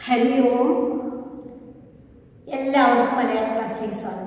ഹരി ഓം എല്ലാവർക്കും മലയാളം ക്ലാസ്സിലേക്ക് സ്വാഗതം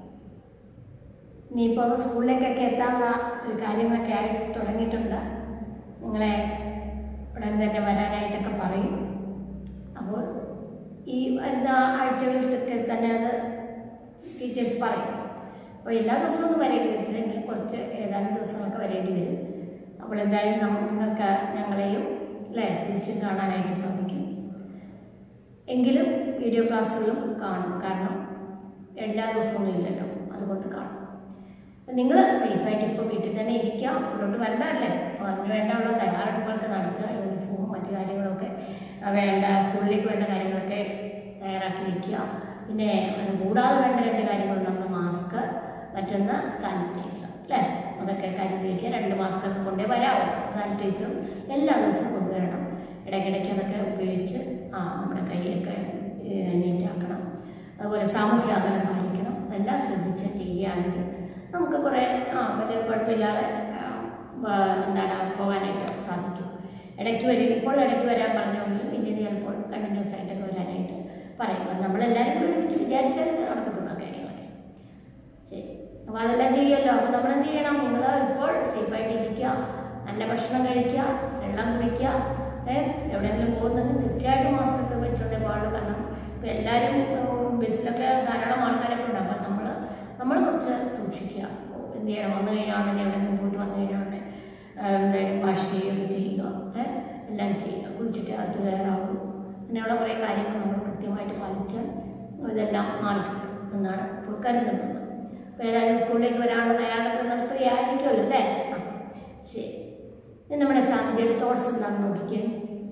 ഇനിയിപ്പോൾ സ്കൂളിലേക്കൊക്കെ എത്താനുള്ള ഒരു കാര്യങ്ങളൊക്കെ ആയി തുടങ്ങിയിട്ടുണ്ട് നിങ്ങളെ ഉടൻ തന്നെ വരാനായിട്ടൊക്കെ പറയും അപ്പോൾ ഈ വരുന്ന ആഴ്ചകളിലൊക്കെ തന്നെ അത് ടീച്ചേഴ്സ് പറയും അപ്പോൾ എല്ലാ ദിവസവും ഒന്നും വരേണ്ടി വരത്തില്ലെങ്കിലും കുറച്ച് ഏതാനും ദിവസങ്ങളൊക്കെ വരേണ്ടി വരും അപ്പോൾ എന്തായാലും നമുക്ക് ഞങ്ങളെയും അല്ലേ തിരിച്ചും കാണാനായിട്ട് സാധിക്കും എങ്കിലും വീഡിയോ ക്ലാസ്സുകളും കാണും കാരണം എല്ലാ ദിവസവും ഇല്ലല്ലോ അതുകൊണ്ട് കാണും അപ്പം നിങ്ങൾ സേഫായിട്ട് ഇപ്പോൾ വീട്ടിൽ തന്നെ ഇരിക്കുക മുന്നോട്ട് വരണ്ടല്ലേ അപ്പോൾ അതിന് വേണ്ടുള്ള തയ്യാറെടുപ്പുകളൊക്കെ നടത്തുക യൂണിഫോം മറ്റു കാര്യങ്ങളൊക്കെ ആ, വേണ്ട സ്കൂളിലേക്ക് വേണ്ട കാര്യങ്ങളൊക്കെ തയ്യാറാക്കി വെക്കുക പിന്നെ അത് കൂടാതെ വേണ്ട രണ്ട് കാര്യങ്ങളുണ്ടെന്ന് മാസ്ക് മറ്റൊന്ന് സാനിറ്റൈസർ അല്ലേ അതൊക്കെ കരുതി വയ്ക്കുക രണ്ട് മാസ്ക് ഒക്കെ കൊണ്ടേ വരാമോ സാനിറ്റൈസറും എല്ലാ ദിവസവും കൊണ്ടുവരണം ഇടയ്ക്കിടയ്ക്ക് അതൊക്കെ ഉപയോഗിച്ച് ആ നമ്മുടെ കൈയൊക്കെ നീറ്റാക്കണം അതുപോലെ സാമൂഹിക അകലം പാലിക്കണം അതെല്ലാം ശ്രദ്ധിച്ച് ചെയ്യുകയാണെങ്കിൽ നമുക്ക് കുറേ ആ വലിയ കുഴപ്പമില്ലാതെ ആ, വ- എന്താണ് പോകാനായിട്ട് സാധിക്കും ഇടയ്ക്ക് വരും ഇപ്പോൾ ഇടയ്ക്ക് വരാൻ പറഞ്ഞെങ്കിൽ പിന്നീട് ചിലപ്പോൾ കണ്ടിന്യൂസ് ആയിട്ടൊക്കെ വരാനായിട്ട് പറയും അത് നമ്മളെല്ലാവരും കൂടി ഒരുമിച്ച് വിചാരിച്ചാൽ നടക്കത്തുള്ള കാര്യങ്ങളൊക്കെ ശരി അപ്പോൾ അതെല്ലാം ചെയ്യുമല്ലോ അപ്പോൾ നമ്മൾ എന്ത് ചെയ്യണം നിങ്ങൾ ഇപ്പോൾ സേഫായിട്ട് ഇരിക്കുക നല്ല ഭക്ഷണം കഴിക്കുക വെള്ളം കുടിക്കുക ഏ എവിടെയെങ്കിലും പോകുന്നെങ്കിൽ തീർച്ചയായിട്ടും മാസ്ക് ഒക്കെ വെച്ചോണ്ടേ പാടുള്ളൂ കാരണം ഇപ്പോൾ എല്ലാവരും ഉം, ബസ്സിലൊക്കെ ധാരാളം ആൾക്കാരൊക്കെ ഉണ്ട് അപ്പോൾ നമ്മൾ നമ്മൾ കുറച്ച് സൂക്ഷിക്കുക അപ്പോൾ എന്ത് ചെയ്യണം വന്നു കഴിഞ്ഞാണെങ്കിൽ എവിടെയെങ്കിലും പോയിട്ട് വന്നു കഴിഞ്ഞാൽ എന്തായാലും വാഷ് ചെയ്യുകയൊക്കെ ചെയ്യുക ഏ എല്ലാം ചെയ്യുക കുളിച്ചിട്ട് അത് കയറാവുള്ളൂ അങ്ങനെയുള്ള കുറേ കാര്യങ്ങൾ നമ്മൾ കൃത്യമായിട്ട് പാലിച്ചാൽ ഇതെല്ലാം മാറിക്കിട്ടും എന്നാണ് ഇപ്പോൾ കരുതുന്നത് അപ്പോൾ ഏതായാലും സ്കൂളിലേക്ക് വരാനുള്ള തയ്യാറെടുപ്പ് നടത്തുകയായിരിക്കുമല്ലോ അല്ലേ ആ ശരി ഇനി നമ്മുടെ സാധ്യതയുടെ തോട്ട്സ് എന്താണെന്ന് നോക്കിക്കേ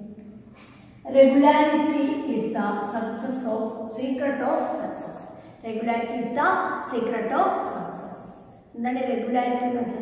regularity is the success of secret of success regularity is the secret of success എന്താണ് റെഗുലാരിറ്റി എന്ന് വെച്ചാൽ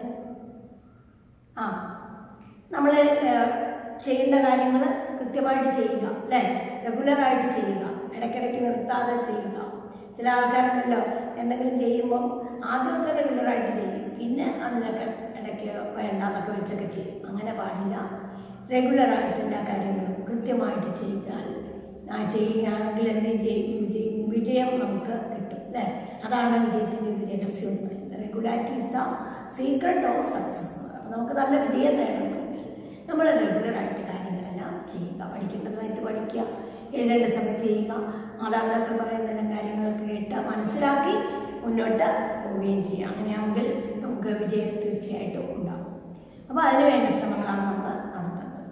ആ നമ്മൾ ചെയ്യുന്ന കാര്യങ്ങൾ കൃത്യമായിട്ട് ചെയ്യുക അല്ലേ റെഗുലറായിട്ട് ചെയ്യുക ഇടയ്ക്കിടയ്ക്ക് നിർത്താതെ ചെയ്യുക ചില ആൾക്കാരുണ്ടല്ലോ എന്തെങ്കിലും ചെയ്യുമ്പം ആദ്യമൊക്കെ റെഗുലറായിട്ട് ചെയ്യും പിന്നെ അതിനൊക്കെ ഇടയ്ക്ക് വേണ്ടാന്നൊക്കെ വെച്ചൊക്കെ ചെയ്യും അങ്ങനെ പാടില്ല റെഗുലറായിട്ട് എല്ലാ കാര്യങ്ങളും കൃത്യമായിട്ട് ചെയ്താൽ ആ ചെയ്യുകയാണെങ്കിൽ എന്ത് ചെയ്യും വിജയം വിജയം നമുക്ക് കിട്ടും അല്ലേ അതാണ് വിജയത്തിൻ്റെ ഒരു രഹസ്യം എന്ന് പറയുന്നത് regularity is the secret of success അപ്പോൾ നമുക്ക് നല്ല വിജയം നേടണമെങ്കിൽ നമ്മൾ റെഗുലറായിട്ട് കാര്യങ്ങളെല്ലാം ചെയ്യുക പഠിക്കേണ്ട സമയത്ത് പഠിക്കുക എഴുതേണ്ട സമയത്ത് ചെയ്യുക മാതാപിതാക്കൾ പറയുന്ന എല്ലാ കാര്യങ്ങളൊക്കെ കേട്ട് മനസ്സിലാക്കി മുന്നോട്ട് പോവുകയും ചെയ്യുക അങ്ങനെയാണെങ്കിൽ നമുക്ക് വിജയം തീർച്ചയായിട്ടും ഉണ്ടാകും അപ്പോൾ അതിന് വേണ്ട ശ്രമങ്ങളാണ് നമ്മൾ നടത്തേണ്ടത്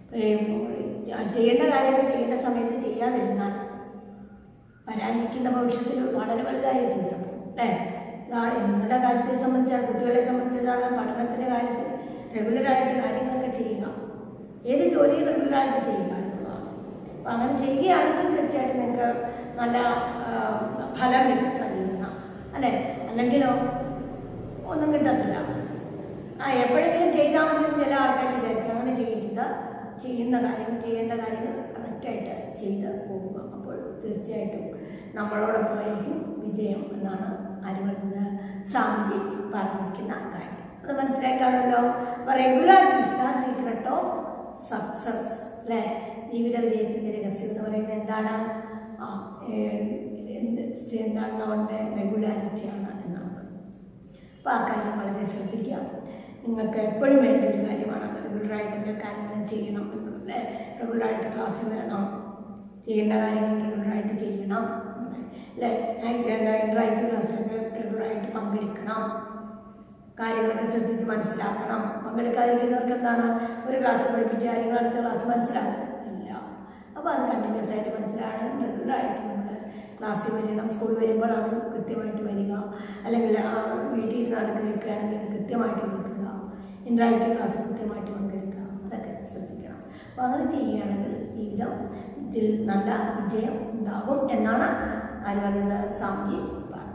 ഏ, ചെയ്യേണ്ട കാര്യങ്ങൾ ചെയ്യേണ്ട സമയത്ത് ചെയ്യാതിരുന്നാൽ വരാനിരിക്കുന്ന ഭവിഷ്യത്തിൽ വളരെ വലുതായിരിക്കും ചിലപ്പോൾ അല്ലേ ഇതാണ് നിങ്ങളുടെ കാര്യത്തെ സംബന്ധിച്ചാൽ കുട്ടികളെ സംബന്ധിച്ചിടത്തോളം പഠനത്തിൻ്റെ കാര്യത്തിൽ റെഗുലറായിട്ട് കാര്യങ്ങളൊക്കെ ചെയ്യുക ഏത് ജോലിയും റെഗുലറായിട്ട് ചെയ്യുക എന്നുള്ളതാണ് അപ്പം അങ്ങനെ ചെയ്യുകയാണെങ്കിൽ തീർച്ചയായിട്ടും നിങ്ങൾക്ക് നല്ല ആ, ഫലം കിട്ടും അതിൽ നിന്ന് അല്ലേ അല്ലെങ്കിലോ ഒന്നും കിട്ടത്തില്ല ആ എപ്പോഴെങ്കിലും ചെയ്താൽ മതി എന്ന് ചില ആൾക്കാർ വിചാരിക്കും അങ്ങനെ ചെയ്യരുത് ചെയ്യുന്ന കാര്യങ്ങൾ ചെയ്യേണ്ട കാര്യങ്ങൾ കറക്റ്റായിട്ട് ചെയ്ത് പോവുക അപ്പോൾ തീർച്ചയായിട്ടും നമ്മളോടൊപ്പമായിരിക്കും വിജയം എന്നാണ് ആര് പറയുന്നത് സ്വാമിജി പറഞ്ഞിരിക്കുന്ന കാര്യം അത് മനസ്സിലാക്കാണല്ലോ അപ്പോൾ regularity is the secret of success അല്ലേ ജീവിത വിജയത്തിൻ്റെ രഹസ്യം എന്ന് പറയുന്നത് എന്താണ് ആ ഏ, എന്ത് എന്താണ് നമ്മുടെ റെഗുലാരിറ്റിയാണ് എന്നാണ് പറയുന്നത് അപ്പോൾ ആ കാര്യം വളരെ ശ്രദ്ധിക്കുക നിങ്ങൾക്ക് എപ്പോഴും വേണ്ട ഒരു കാര്യമാണ് റെഗുലറായിട്ടുള്ള കാര്യങ്ങൾ ചെയ്യണം എന്നുള്ളത് അല്ലേ റെഗുലറായിട്ട് ക്ലാസ്സിൽ വരണം ചെയ്യേണ്ട കാര്യങ്ങൾ റെഗുലറായിട്ട് ചെയ്യണം അല്ലേ റൈറ്റ് ക്ലാസ്സിലൊക്കെ റെഗുലറായിട്ട് പങ്കെടുക്കണം കാര്യങ്ങളൊക്കെ ശ്രദ്ധിച്ച് മനസ്സിലാക്കണം പങ്കെടുക്കാതിരിക്കുന്നവർക്ക് എന്താണ് ഒരു ക്ലാസ് പഠിപ്പിച്ച കാര്യങ്ങൾ അടുത്ത ക്ലാസ് മനസ്സിലാവും ഇല്ല അപ്പോൾ അത് കണ്ടിന്യൂസ് ആയിട്ട് മനസ്സിലാണ് റെഗുലറായിട്ട് നമ്മൾ ക്ലാസ്സിൽ വരണം സ്കൂളിൽ വരുമ്പോൾ അത് കൃത്യമായിട്ട് വരിക അല്ലെങ്കിൽ ആ വീട്ടിൽ ഇരുന്നാണ് കേൾക്കുകയാണെങ്കിൽ അത് കൃത്യമായിട്ട് കേൾക്കുക ഇൻട്രാക്റ്റീവ് ക്ലാസ് കൃത്യമായിട്ട് പങ്കെടുക്കുക അതൊക്കെ ശ്രദ്ധിക്കണം അപ്പോൾ അങ്ങനെ ചെയ്യുകയാണെങ്കിൽ ജീവിതം ഇതിൽ നല്ല വിജയം ഉണ്ടാകും എന്നാണ് ആര് പറയുന്നത് സ്വാമിജി പറഞ്ഞത്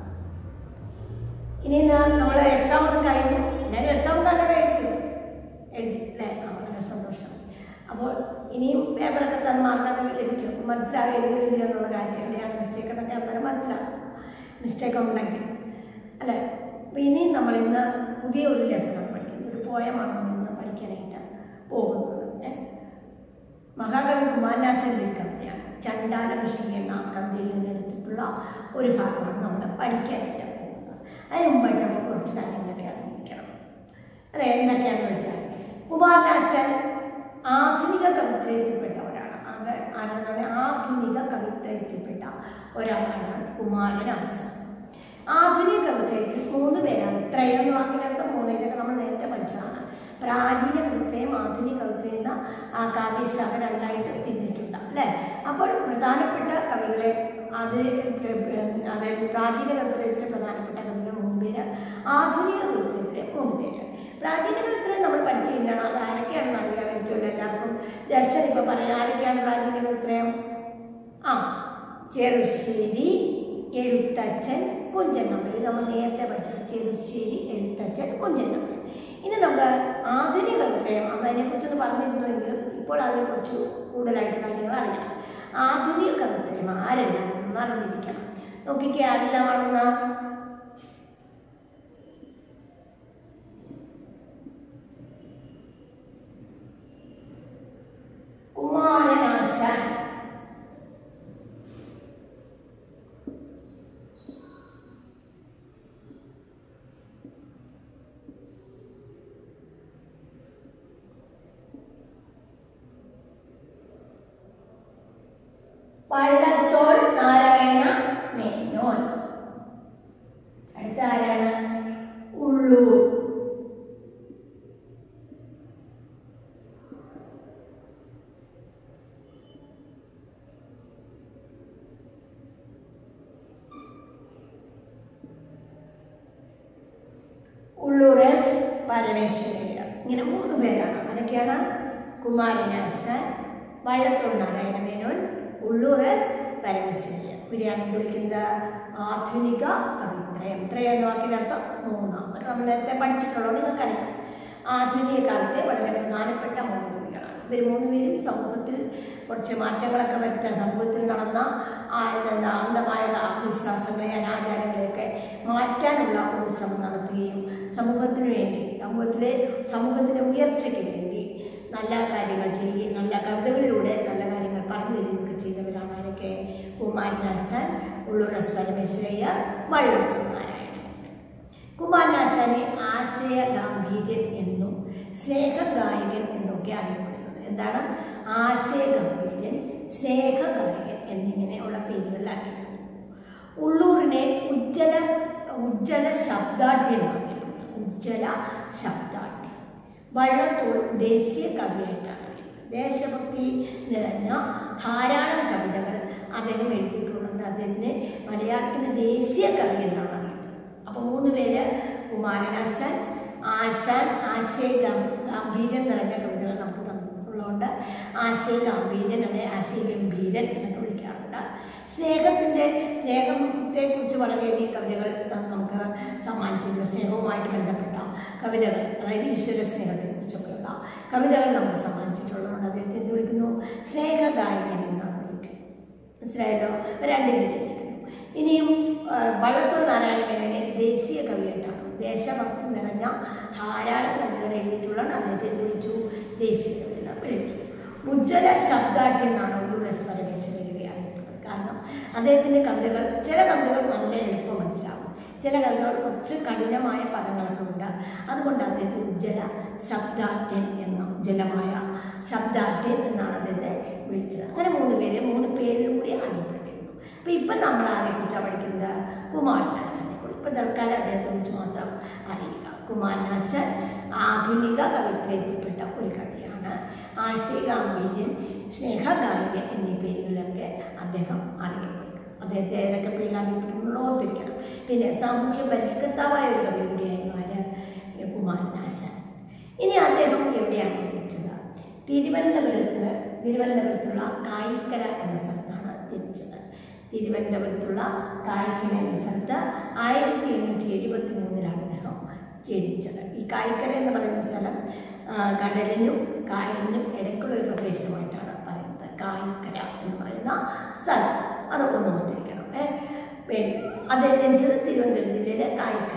ഇനി നമ്മൾ എക്സാം ഒക്കെ കഴിഞ്ഞു എല്ലാവരും എക്സാം തന്നെ എഴുതി എഴുതി അല്ലേ ആ വളരെ സന്തോഷം അപ്പോൾ ഇനിയും പേപ്പറൊക്കെ തന്നെ മാർക്കൊക്കെ ലഭിക്കും അപ്പോൾ മനസ്സിലാകും എഴുതിയില്ല എന്നുള്ള കാര്യം എവിടെയാണ് മിസ്റ്റേക്ക് എന്നൊക്കെ അന്നേരം മനസ്സിലാകും മിസ്റ്റേക്ക് ഉണ്ടെങ്കിൽ അല്ലേ അപ്പോൾ ഇനിയും നമ്മൾ ഇന്ന് പുതിയ ഒരു ലെസണാണ് പഠിക്കുന്നത് ഒരു പോയമാണ് നമ്മൾ ഇന്ന് പഠിക്കാനായിട്ട് പോകുന്നത് ഏ? മഹാകവി കുമാരനാശൻ കവിതയാണ് ചണ്ട ചണ്ടാല ഋഷി എന്ന കവിതയിൽ നിന്ന് എടുത്തിട്ടുള്ള ഒരു ഭാഗമാണ് നമ്മൾ പഠിക്കാനായിട്ട് പോകുന്നത് അതിന് മുമ്പായിട്ട് നമ്മൾ കുറച്ച് കാര്യങ്ങളൊക്കെ അറിഞ്ഞിരിക്കണം അത് എന്തൊക്കെയാണെന്ന് വെച്ചാൽ കുമാരനാശൻ ആധുനിക കവിത്രയത്തിൽപ്പെട്ട ഒരാളാണ് അത് ആരാണെന്ന് പറഞ്ഞാൽ ആധുനിക കവിത്രയത്തിൽപ്പെട്ട ഒരാളാണ് കുമാരനാശൻ ആധുനിക കവിത്രയത്തിൽ മൂന്ന് പേരാണ് ത്രയം എന്ന് വാക്കിനർത്ഥം മൂന്ന് ഇതൊക്കെ നമ്മൾ നേരത്തെ പഠിച്ചതാണ് പ്രാചീന കവിത്രയും ആധുനിക കവിത്രയും എന്ന ആ കാവ്യശാഖ രണ്ടായിട്ട് തിരിഞ്ഞിട്ടുണ്ട് അല്ലേ അപ്പോൾ പ്രധാനപ്പെട്ട കവികളെ അത് അത് പ്രാചീന കവിത്രയത്തിലെ പ്രധാനപ്പെട്ട കവികൾ മൂന്ന് പേര് ആധുനിക കവിത്രയത്തിലെ മൂന്ന് പേര് പ്രാചീന കവിത്രയം നമ്മൾ പഠിച്ചു കഴിഞ്ഞാണ് അത് ആരൊക്കെയാണെന്ന് അറിയാമായിരിക്കുമല്ലോ എല്ലാവർക്കും ദർശൻ ഇപ്പൊ പറയാം ആരൊക്കെയാണ് പ്രാചീന കവിത്രയം ആ ചെറുശ്ശേരി എഴുത്തച്ഛൻ കുഞ്ചൻ നമ്പർ ഇത് നമ്മൾ നേരത്തെ പഠിച്ചത് ചെറുശ്ശേരി എഴുത്തച്ഛൻ കുഞ്ചൻ നമ്പർ ഇനി നമുക്ക് ആധുനിക കവിത്രയം അതിനെക്കുറിച്ചൊന്ന് പറഞ്ഞിരുന്നുവെങ്കിലും ഇപ്പോൾ അതിനെക്കുറിച്ച് കൂടുതലായിട്ട് കാര്യങ്ങൾ അറിയാം ആധുനിക കവിത്രയം ആരെല്ലാം അറിഞ്ഞിരിക്കണം നോക്കിക്കേ ആരെല്ലാമാണെന്ന് കുമാരനാശാൻ വള്ളത്തോൾ നാരായണ മേനോൻ അടുത്ത ആരാണ് ഉള്ളൂർ ഉള്ളൂർ എസ് പരമേശ്വരയ്യർ ഇങ്ങനെ മൂന്ന് പേരാണ് ആരൊക്കെയാണ് കുമാരനാശാൻ വള്ളത്തോൾ നാരായണ മേനോൻ ഉള്ളൂർ എസ് പരമേശ്വരയ്യർ ഇവരെയാണ് എന്ത് വിളിക്കുന്നത് ആധുനിക കവിത്രയം ത്രയം എന്ന വാക്കിനർത്ഥം മൂന്നാം അത് നമ്മൾ നേരത്തെ പഠിച്ചിട്ടുള്ളത് നിങ്ങൾക്കറിയാം ആധുനിക കാലത്തെ വളരെ പ്രധാനപ്പെട്ട മൂന്ന് കവികളാണ് ഇവർ മൂന്ന് പേരും സമൂഹത്തിൽ കുറച്ച് മാറ്റങ്ങളൊക്കെ വരുത്താൻ സമൂഹത്തിൽ നടന്ന ആ എന്താ അന്ധമായ വിശ്വാസങ്ങളെ അനാചാരങ്ങളെയൊക്കെ മാറ്റാനുള്ള ഒരു ശ്രമം നടത്തുകയും സമൂഹത്തിന് വേണ്ടി സമൂഹത്തിലെ സമൂഹത്തിൻ്റെ ഉയർച്ചയ്ക്ക് വേണ്ടി നല്ല കാര്യങ്ങൾ ചെയ്യുകയും നല്ല കവിതകളിലൂടെ നല്ല കാര്യങ്ങൾ പറഞ്ഞു തരികയൊക്കെ ചെയ്തവരാണ് ആരൊക്കെ കുമാരനാശാൻ ഉള്ളൂർ പരമേശ്വരയ്യർ വള്ളത്തോൾ നാരായണൻ കുമാരനാശാനെ ആശയ ഗാംഭീര്യൻ എന്നും സ്നേഹഗായകൻ എന്നൊക്കെ അറിയപ്പെടുന്നത് എന്താണ് ആശയ ഗാംഭീര്യൻ സ്നേഹഗായകൻ എന്നിങ്ങനെയുള്ള പേരുകളിൽ അറിയപ്പെടുന്നു ഉള്ളൂരിനെ ഉജ്ജല ഉജ്ജല ശബ്ദാഠ്യം എന്ന് അറിയപ്പെടുന്നു ഉജ്ജല ശബ്ദാഠ്യം വള്ളത്തോൾ ദേശീയ കവിയായിട്ടാണ് അറിയപ്പെടുന്നത് ദേശഭക്തി നിറഞ്ഞ ധാരാളം കവിതകൾ അദ്ദേഹം എഴുതിയിട്ടുള്ളത് അദ്ദേഹത്തിന് മലയാളത്തിൻ്റെ ദേശീയ കവി എന്നാണ് അറിയപ്പെടുന്നത് അപ്പോൾ മൂന്ന് പേര് കുമാരനാശാൻ ആശാൻ ആശയ ഗാം- ഗാംഭീര്യം നിറഞ്ഞ കവിതകൾ നമുക്ക് തന്നിട്ടുള്ളതുകൊണ്ട് ആശയ ഗാംഭീര്യൻ അല്ലെ ആശയ ഗംഭീരൻ എന്നൊക്കെ വിളിക്കാറുണ്ട് സ്നേഹത്തിൻ്റെ സ്നേഹത്തെക്കുറിച്ച് വളരെയധികം കവിതകൾ ത- നമുക്ക് സമ്മാനിച്ചിട്ടുണ്ട് സ്നേഹവുമായിട്ട് ബന്ധപ്പെട്ട കവിതകൾ അതായത് ഈശ്വര സ്നേഹത്തെക്കുറിച്ചൊക്കെയുള്ള കവിതകൾ നമുക്ക് സമ്മാനിച്ചിട്ടുള്ളതുകൊണ്ട് അദ്ദേഹത്തെ എന്ത് വിളിക്കുന്നു സ്നേഹഗായകൻ എന്ന് വിളിക്കുന്നു മനസ്സിലായല്ലോ രണ്ട് രീതി വിളിക്കുന്നു ഇനിയും ആ, വള്ളത്തോൾ നാരായണ മേനോനെ ദേശീയ കവിയായിട്ടാണ് ദേശഭക്തി നിറഞ്ഞ ധാരാളം കവിതകൾ എഴുതിയിട്ടുള്ളതാണ് അദ്ദേഹത്തെ എന്ത് വിളിച്ചു ദേശീയ കവി എന്ന് വിളിച്ചു ഉജ്ജ്വല ശബ്ദാഠ്യം എന്നാണ് ഉള്ളൂർ എസ് പരമേശ്വരയെ അറിയപ്പെടുന്നത് കാരണം അദ്ദേഹത്തിൻ്റെ കവിതകൾ ചില കവിതകൾ നല്ല എളുപ്പം മനസ്സിലാവും ചില കവിതകൾ കുറച്ച് കഠിനമായ പദങ്ങളൊക്കെ ഉണ്ട് അതുകൊണ്ട് അദ്ദേഹത്തെ ഉജ്ജ്വല ശബ്ദാഠ്യൻ എന്ന ഉജ്ജ്വലമായ ശബ്ദാഠ്യൻ എന്നാണ് അദ്ദേഹത്തെ വിളിച്ചത് അങ്ങനെ മൂന്ന് പേര് മൂന്ന് പേരിലും കൂടി അറിയപ്പെട്ടിരുന്നു അപ്പോൾ ഇപ്പം നമ്മൾ ആരെക്കുറിച്ചാണ് പഠിക്കുന്നത് കുമാരനാശനെ കുറിച്ച് ഇപ്പം തൽക്കാലം അദ്ദേഹത്തെ കുറിച്ച് മാത്രം അറിയുക കുമാരനാശൻ ആധുനിക കവിത്രയത്തിൽപ്പെട്ട ഒരു കവിയാണ് ആശയഗാംഭീര്യൻ സ്നേഹഗായകൻ എന്നീ പേരുകളിലൊക്കെ അദ്ദേഹം അറിയപ്പെട്ടു അദ്ദേഹത്തെ ഏതൊക്കെ പേരിൽ അറിയപ്പെടുന്നു ഓർത്തിരിക്കണം പിന്നെ സാമൂഹ്യ പരിഷ്കർത്താവായ ഒരു കവി കൂടിയായിരുന്നു ആര് കുമാരനാശൻ ഇനി അദ്ദേഹം എവിടെയാണ് ജനിച്ചത് തിരുവനന്തപുരത്ത് തിരുവനന്തപുരത്തുള്ള കായിക്കര എന്ന സ്ഥലത്താണ് ജനിച്ചത് തിരുവനന്തപുരത്തുള്ള കായിക്കര എന്ന സ്ഥലത്ത് ആയിരത്തി എണ്ണൂറ്റി എഴുപത്തി മൂന്നിലാണ് അദ്ദേഹം ജനിച്ചത് ഈ കായിക്കര എന്ന് പറയുന്ന സ്ഥലം ആ, കടലിനും കായലിനും ഇടയ്ക്കുള്ള ഒരു പ്രദേശമായിട്ടാണ് പറയുന്നത് കായിക്കര എന്ന് പറയുന്ന സ്ഥലം അതൊക്കെ ഒന്ന് ഓർത്തിരിക്കണം ഏ പിന്നെ അദ്ദേഹം ജനിച്ചത് തിരുവനന്തപുരം ജില്ലയിലെ കായിക്കര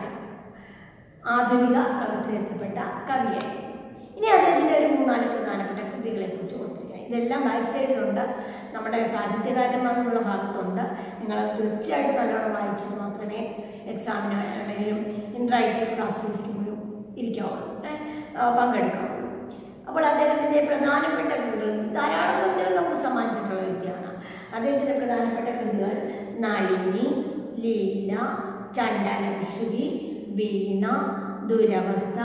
ആധുനിക കവിത്രയത്തിൽപ്പെട്ട കവിയായി ഇനി അദ്ദേഹത്തിൻ്റെ ഒരു മൂന്നാല് പ്രധാനപ്പെട്ട കൃതികളെ കുറിച്ച് ഓർത്തിരിക്കുക ഇതെല്ലാം ബാക്ക് സൈഡിലുണ്ട് നമ്മുടെ സാഹിത്യകാരന്മാരെന്നുള്ള ഭാഗത്തുണ്ട് നിങ്ങൾ തീർച്ചയായിട്ടും നല്ലോണം വായിച്ചിട്ട് മാത്രമേ എക്സാമിന് ആണെങ്കിലും ഇൻട്രാക്റ്റീവ് ക്ലാസ്സിൽ ഇരിക്കുമ്പോഴും ഇരിക്കാവുള്ളൂ ഏ, ആ, പങ്കെടുക്കാവുള്ളൂ അപ്പോൾ അദ്ദേഹത്തിൻ്റെ പ്രധാനപ്പെട്ട കൃതികൾ ധാരാളം കൃതികൾ നമുക്ക് സമ്മാനിച്ചിട്ടുള്ള വ്യക്തിയാണ് അദ്ദേഹത്തിൻ്റെ പ്രധാനപ്പെട്ട കൃതികൾ നളിനി ലീല ചണ്ടാല വിശുദ്ധി വീണ ദുരവസ്ഥ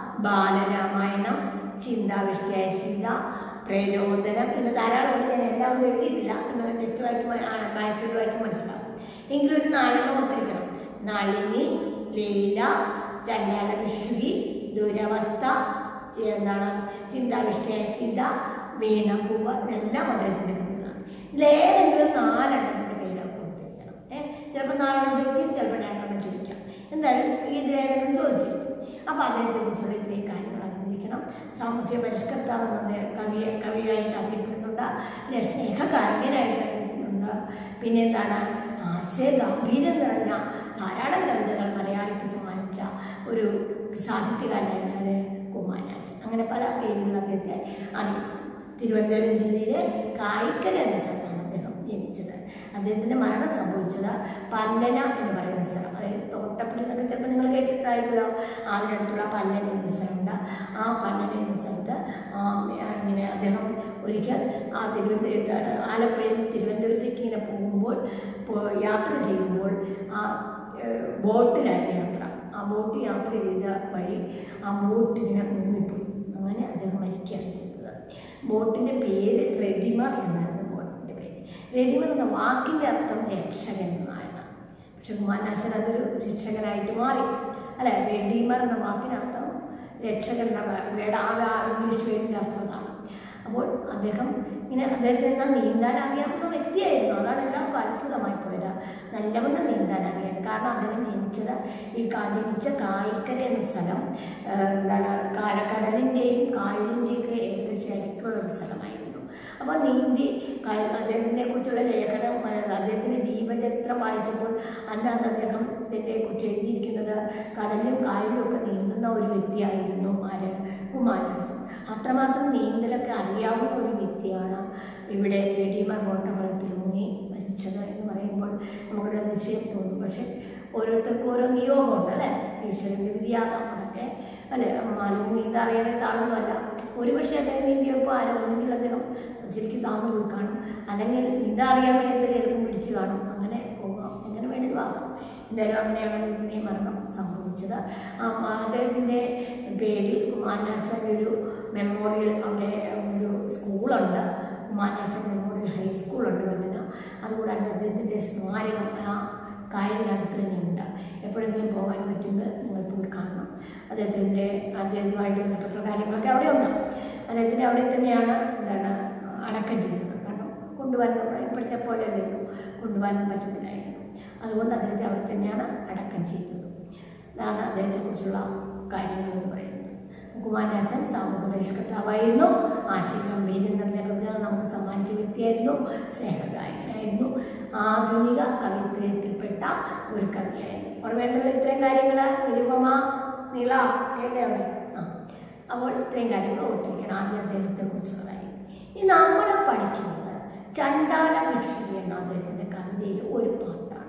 ബാലരാമായണം ചിന്താവിഷ്ടിയായ സീത പ്രചോദനം ഇന്ന് ധാരാളം ഉണ്ട് ഞാൻ എല്ലാം ഒന്നും എഴുതിയിട്ടില്ല നിങ്ങൾ ടെസ്റ്റ് വായിക്കുമ്പോൾ വായിച്ചത് വായിക്കുമ്പോൾ മനസ്സിലാവും എങ്കിലും ഒരു നാലെണ്ണം ഓർത്തിരിക്കണം നളിനി ലീല ചണ്ടാല വിശുദ്ധി ദുരവസ്ഥ ചി- എന്താണ് ചിന്താവിഷ്ടിയായ സീത വീണപ്പൂവ് ഇതെല്ലാം അദ്ദേഹത്തിൻ്റെ കൃതികളാണ് ഇതിലേതെങ്കിലും നാലെണ്ണത്തിൻ്റെ പേര് കൊടുത്തിരിക്കണം ഏഹ് ചിലപ്പോൾ നാലെണ്ണം ചോദിക്കും ചിലപ്പോൾ രണ്ടെണ്ണം ചോദിക്കാം എന്തായാലും ഇതിലേതെങ്കിലും ചോദിച്ചു അപ്പോൾ അദ്ദേഹത്തെ കുറിച്ചുള്ള ഇത്രയും കാര്യങ്ങൾ അറിഞ്ഞിരിക്കണം സാമൂഹ്യ പരിഷ്കർത്താവെന്ന് അദ്ദേഹം കവിയെ കവിയായിട്ട് അറിയപ്പെടുന്നുണ്ട് പിന്നെ സ്നേഹകാരകനായിട്ട് അറിയപ്പെടുന്നുണ്ട് പിന്നെ എന്താണ് ആശയ ഗംഭീരം നിറഞ്ഞ ധാരാളം കവിതകൾ മലയാളിക്ക് സമ്മാനിച്ച ഒരു സാഹിത്യകാരനാണ് കുമാരനാശൻ അങ്ങനെ പല പേരുകൾ അദ്ദേഹത്തെ അറിയപ്പെടുന്നു തിരുവനന്തപുരം ജില്ലയിലെ കായിക്കര എന്ന സ്ഥലത്താണ് അദ്ദേഹം ജനിച്ചത് അദ്ദേഹത്തിൻ്റെ മരണം സംഭവിച്ചത് പല്ലന എന്ന് പറയുന്ന സ്ഥലം അതായത് തോട്ടപ്പള്ളി എന്നൊക്കെ ചിലപ്പോൾ നിങ്ങൾ കേട്ടിട്ടുണ്ടായിരുന്നല്ലോ അതിനടുത്തുള്ള പല്ലന എന്ന സ്ഥലമുണ്ട് ആ പല്ലന എന്ന സ്ഥലത്ത് ആ, ഇങ്ങനെ അദ്ദേഹം ഒരിക്കൽ ആ തിരുവനന്തപുരം ആലപ്പുഴയിൽ നിന്ന് തിരുവനന്തപുരത്തേക്ക് ഇങ്ങനെ പോകുമ്പോൾ പോ- യാത്ര ചെയ്യുമ്പോൾ ആ ഏഹ്, ബോട്ടിലായിരുന്നു യാത്ര ആ ബോട്ട് യാത്ര ചെയ്ത വഴി ആ ബോട്ട് ഇങ്ങനെ മുങ്ങിപ്പോയി അങ്ങനെ അദ്ദേഹം മരിക്കുകയാണ് ചെയ്തത് ബോട്ടിൻ്റെ പേര് റെഡിമർ എന്നായിരുന്നു ബോട്ടിൻ്റെ പേര് റെഡിമർ എന്ന വാക്കിൻ്റെ അർത്ഥം രക്ഷകൻ എന്നാണ് പക്ഷെ കുമാരനാശൻ അതൊരു ശിക്ഷകനായിട്ട് മാറി അല്ലെ റെഡിമർ എന്ന വാക്കിനർത്ഥം രക്ഷകൻ എന്ന വേട ആ ആ ഇംഗ്ലീഷ് പേരിൻ്റെ അർത്ഥം അതാണ് അപ്പോൾ അദ്ദേഹം ഇങ്ങനെ അദ്ദേഹത്തിന് എന്നാൽ നീന്താൻ അറിയാവുന്ന വ്യക്തിയായിരുന്നു അതാണ് എല്ലാവർക്കും അത്ഭുതമായി പോയത് നല്ലവണ്ണം നീന്താൻ അറിയാൻ കാരണം അദ്ദേഹം ജനിച്ചത് ഈ കാ- ജനിച്ച കായിക്കര എന്ന സ്ഥലം ആ, എന്താണ് കാല- കടലിൻ്റെയും കായലിൻ്റെയും ഒക്കെ ഏകദേശം ഇടയ്ക്കുള്ള ഒരു സ്ഥലമായിരുന്നു അപ്പോൾ നീന്തി ക- അദ്ദേഹത്തിനെ കുറിച്ചുള്ള ലേഖനം ആ, അദ്ദേഹത്തിൻ്റെ ജീവചരിത്രം വായിച്ചപ്പോൾ അതിനകത്ത് അദ്ദേഹത്തിനെ കുറിച്ച് എഴുതിയിരിക്കുന്നത് കടലിലും കായലിലും ഒക്കെ നീന്തുന്ന ഒരു വ്യക്തിയായിരുന്നു ആര് കുമാരനാശൻ അത്രമാത്രം നീന്തലൊക്കെ അറിയാവുന്ന ഒരു വ്യക്തിയാണ് ഇവിടെ റെഡിമർ ബോട്ടവളത്തിൽ മുങ്ങി മരിച്ചത് എന്ന് പറയുമ്പോൾ നമുക്കൊരു അതിശയം തോന്നും പക്ഷെ ഓരോരുത്തർക്കും ഓരോ നിയോഗമുണ്ട് അല്ലേ ഈശ്വരൻ്റെ വിധിയാകാം അതൊക്കെ അല്ലേ മാലിന് നീന്താൻ അറിയാവുന്ന ആളൊന്നുമല്ല ഒരു പക്ഷേ അദ്ദേഹം നീന്തിയപ്പോൾ ആരോ ഒന്നെങ്കിൽ അദ്ദേഹം ശരിക്കും താന്നു പോയി കാണും അല്ലെങ്കിൽ നീന്താൻ അറിയാൻ വയ്യാത്ത ചിലപ്പം പിടിച്ച് കാണും അങ്ങനെ പോകാം എങ്ങനെ വേണമെങ്കിലും ആകാം എന്തായാലും അങ്ങനെയാണ് അദ്ദേഹത്തിൻ്റെ മരണം സംഭവിച്ചത് ആ അദ്ദേഹത്തിൻ്റെ പേരിൽ കുമാരനാശാൻ്റെ ഒരു മെമ്മോറിയൽ അവിടെ ഒരു സ്കൂളുണ്ട് കുമാരനാശൻ മെമ്മോറിയൽ ഹൈസ്കൂളുണ്ട് വല്ലന അതുകൂടാതെ അദ്ദേഹത്തിൻ്റെ സ്മാരകം ആ കായലിനടുത്ത് തന്നെയുണ്ട് എപ്പോഴെങ്കിലും പോകാൻ പറ്റുമെങ്കിൽ നിങ്ങൾ പോയി കാണണം അദ്ദേഹത്തിൻ്റെ അദ്ദേഹത്തുമായിട്ട് ബന്ധപ്പെട്ട കാര്യങ്ങളൊക്കെ അവിടെ ഉണ്ട് അദ്ദേഹത്തിൻ്റെ അവിടെ തന്നെയാണ് എന്താണ് അടക്കം ചെയ്തത് കാരണം കൊണ്ടുപോകാൻ ഇപ്പോഴത്തെ പോലെ അല്ലല്ലോ കൊണ്ടുപോകാൻ പറ്റത്തില്ലായിരുന്നു അതുകൊണ്ട് അദ്ദേഹത്തെ അവിടെ തന്നെയാണ് അടക്കം ചെയ്തത് ഇതാണ് അദ്ദേഹത്തെക്കുറിച്ചുള്ള കാര്യങ്ങൾ എന്ന് പറയുന്നത് കുമാരനാശൻ സാമൂഹ്യ പരിഷ്കർത്താവായിരുന്നു ആശയഗംഭീരം നിറഞ്ഞ കവിതകൾ നമുക്ക് സമ്മാനിച്ച വ്യക്തിയായിരുന്നു സ്നേഹഗായകനായിരുന്നു ആധുനിക കവിത്രയത്തിൽപ്പെട്ട ഒരു കവിയായിരുന്നു ഓർമ്മയുണ്ടല്ലോ ഇത്രയും കാര്യങ്ങൾ നിരുപമ നീള അല്ലേ അവിടെ ആ അപ്പോൾ ഇത്രയും കാര്യങ്ങൾ ഓർത്തിരിക്കണം ആദ്യം അദ്ദേഹത്തെ കുറിച്ചുള്ള കാര്യം ഇനി നമ്മൾ പഠിക്കുന്നത് ചണ്ടാല ഭിക്ഷുകി എന്ന അദ്ദേഹത്തിൻ്റെ കവിതയിൽ ഒരു പാട്ടാണ്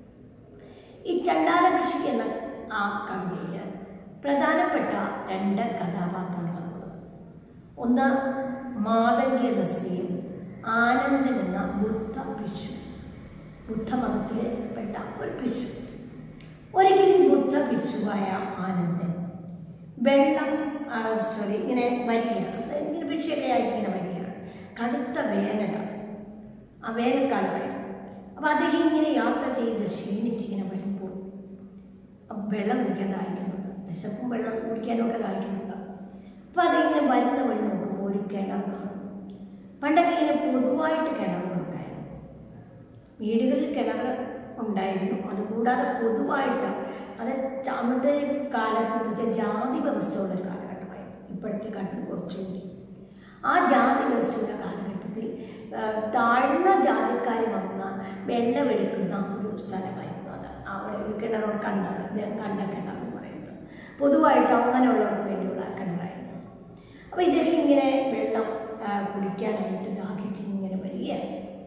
ഈ ചണ്ടാല ഭിക്ഷുകി എന്ന ആ കവിതയിൽ പ്രധാനപ്പെട്ട രണ്ട് കഥാപാത്രങ്ങളാണുള്ളത് ഒന്ന് മാതങ്കി എന്ന സ്ത്രീയും ആനന്ദൻ എന്ന ബുദ്ധ ഭിക്ഷു ബുദ്ധമതത്തിൽ പെട്ട ഒരു ഭിക്ഷു ഒരിക്കലും ബുദ്ധ ഭിക്ഷുവായ ആനന്ദൻ വെള്ളം സോറി ഇങ്ങനെ വരികയാണ് അതായത് ഇങ്ങനെ ഭിക്ഷയൊക്കെ ആയിട്ട് ഇങ്ങനെ വരികയാണ് കടുത്ത വേനലാണ് ആ വേനൽക്കാലമായി അപ്പോൾ അദ്ദേഹം ഇങ്ങനെ യാത്ര ചെയ്ത് ക്ഷീണിച്ചിങ്ങനെ വരുമ്പോൾ അപ്പം വെള്ളം കുടിക്കാൻ ദാഹിക്കുന്നുണ്ട് വിശപ്പും വെള്ളം കുടിക്കാനും ഒക്കെ ദാഹിക്കുന്നുണ്ട് അപ്പോൾ അതിങ്ങനെ വരുന്ന വഴി നോക്കുമ്പോൾ ഒരു കിണർ കാണും പണ്ടൊക്കെ ഇങ്ങനെ പൊതുവായിട്ട് കിണറുകളുണ്ടായിരുന്നു വീടുകളിൽ കിണർ ഉണ്ടായിരുന്നു അതുകൂടാതെ പൊതുവായിട്ട് അത് ച- അന്നത്തെ കാലത്ത് എന്ന് വെച്ചാൽ ജാതി വ്യവസ്ഥയുള്ള ഒരു കാലഘട്ടമായിരുന്നു ഇപ്പോഴത്തെ കാലത്ത് കുറച്ചുകൂടി ആ ജാതി വ്യവസ്ഥയുടെ കാലഘട്ടത്തിൽ ആ, താഴ്ന്ന ജാതിക്കാർ വന്ന വെള്ളമെടുക്കുന്ന ഒരു സ്ഥലമായിരുന്നു അത് അവിടെ ഒരു കിണർ കണ്ടത് അദ്ദേഹം കണ്ട കിണർ എന്ന് പറയുന്നത് പൊതുവായിട്ട് അങ്ങനെയുള്ളവർക്ക് വേണ്ടിയുള്ള അപ്പോൾ ഇദ്ദേഹം ഇങ്ങനെ വെള്ളം ആ, കുടിക്കാനായിട്ട് ദാഹിച്ച് ഇങ്ങനെ വരികയാണ്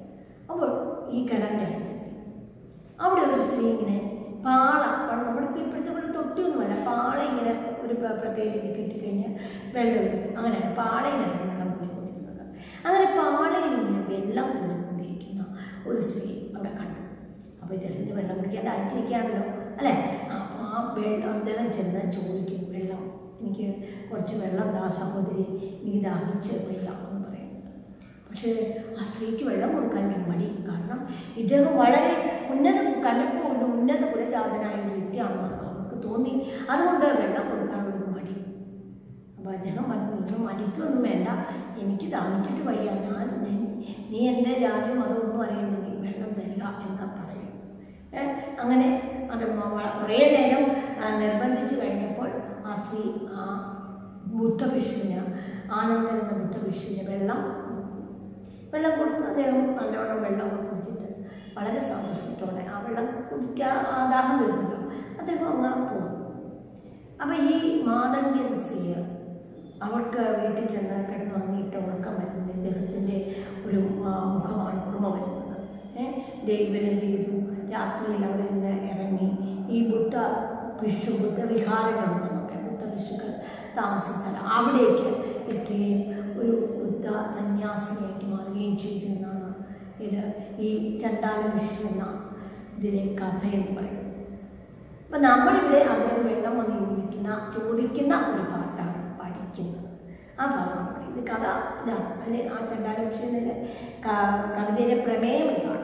ഈ കിണറിൻ്റെ അടുത്തെത്തി അവിടെ ഒരു സ്ത്രീ ഇങ്ങനെ പാള പണ്ട് നമ്മൾക്ക് ഇപ്പോഴത്തെ പോലെ തൊട്ടിയൊന്നുമല്ല പാള ഇങ്ങനെ ഒരു പ്ര- പ്രത്യേക രീതി കിട്ടിക്കഴിഞ്ഞാൽ വെള്ളം ഒഴുകും അങ്ങനെയാണ് പാളയിലായിരുന്നു വെള്ളം കൂടിക്കൊണ്ടിരുന്നത് അങ്ങനെ പാളയിൽ ഇങ്ങനെ വെള്ളം കൂടിക്കൊണ്ടിരിക്കുന്ന ഒരു സ്ത്രീ അവിടെ കണ്ടു അപ്പോൾ ഇദ്ദേഹത്തിന് വെള്ളം കുടിക്കാൻ ദാഹിച്ചിരിക്കുകയാണല്ലോ അല്ലേ അപ്പോൾ ആ വെള്ളം അദ്ദേഹം ചെന്ന് ചോദിക്കും വെള്ളം എനിക്ക് കുറച്ച് വെള്ളം താ സഹോദരി എനിക്ക് ദാഹിച്ച് വയ്യ എന്ന് പറയുന്നുണ്ട് പക്ഷേ ആ സ്ത്രീക്ക് വെള്ളം കൊടുക്കാൻ ഒരു മടി കാരണം ഇദ്ദേഹം വളരെ ഉന്നത കണ്ടപ്പോൾ ഒരു ഉന്നത കുലജാതനായ ഒരു വ്യക്തിയാണെന്ന് അവർക്ക് തോന്നി അതുകൊണ്ട് വെള്ളം കൊടുക്കാനുള്ള ഒരു മടി അപ്പോൾ അദ്ദേഹം പറഞ്ഞു ഒന്നും മടിക്കൊന്നും വേണ്ട എനിക്ക് ദാഹിച്ചിട്ട് വയ്യ ഞാൻ നീ- നീ എൻ്റെ ജാതിയും അതൊന്നും അറിയണ്ട നീ വെള്ളം തരിക എന്ന് പറയും ഏ, അങ്ങനെ അത് മ- വ- കുറേ നേരം ആ, നിർബന്ധിച്ച് കഴിഞ്ഞപ്പോൾ ആ സ്ത്രീ ആ ബുദ്ധഭിഷുവിന് ആനന്ദൻ എന്ന ബുദ്ധഭിഷുവിന് വെള്ളം കൊടുത്തു. വെള്ളം കൊടുത്തു അദ്ദേഹം നല്ലോണം വെള്ളം കുടിച്ചിട്ട് വളരെ സന്തോഷത്തോടെ ആ വെള്ളം കുടിക്കാൻ ആ ദാഹം തീർന്നല്ലോ അദ്ദേഹം അങ്ങ് പോകും അപ്പം ഈ മാതങ്കൻ സ്ത്രീ അവൾക്ക് വീട്ടിൽ ചെന്ന് കിടന്നുറങ്ങിയിട്ട് ഉറക്കം വരുന്നത് ഇദ്ദേഹത്തിൻ്റെ ഒരു ആ, മുഖമാണ് ഓർമ്മ വരുന്നത് ഏഹ് ഇവരെന്ത് ചെയ്തു രാത്രിയിൽ അവിടെ നിന്ന് ഇറങ്ങി ഈ ബുദ്ധ വിഷു ബുദ്ധ വിഹാരങ്ങളുണ്ടെന്നൊക്കെ ബുദ്ധ വിഷുക്കൾ താമസിച്ചാൽ അവിടേക്ക് എത്തുകയും ഒരു ബുദ്ധ സന്യാസിനിയായിട്ട് മാറുകയും ചെയ്തു എന്നാണ് ഇത് ഈ ചണ്ടാല വിഷു എന്ന ഇതിലെ കഥ എന്ന് പറയുന്നത് അപ്പം നമ്മളിവിടെ അദ്ദേഹം വെള്ളം വന്ന് ചോദിക്കുന്ന ചോദിക്കുന്ന ഒരു പാട്ടാണ് പഠിക്കുന്നത് ആ പാട്ടാണ് ഇത് കഥ ഇതാണ് അതിന് ആ ചണ്ടാല വിഷയത്തിലെ കവിതയിലെ പ്രമേയം ഇതാണ്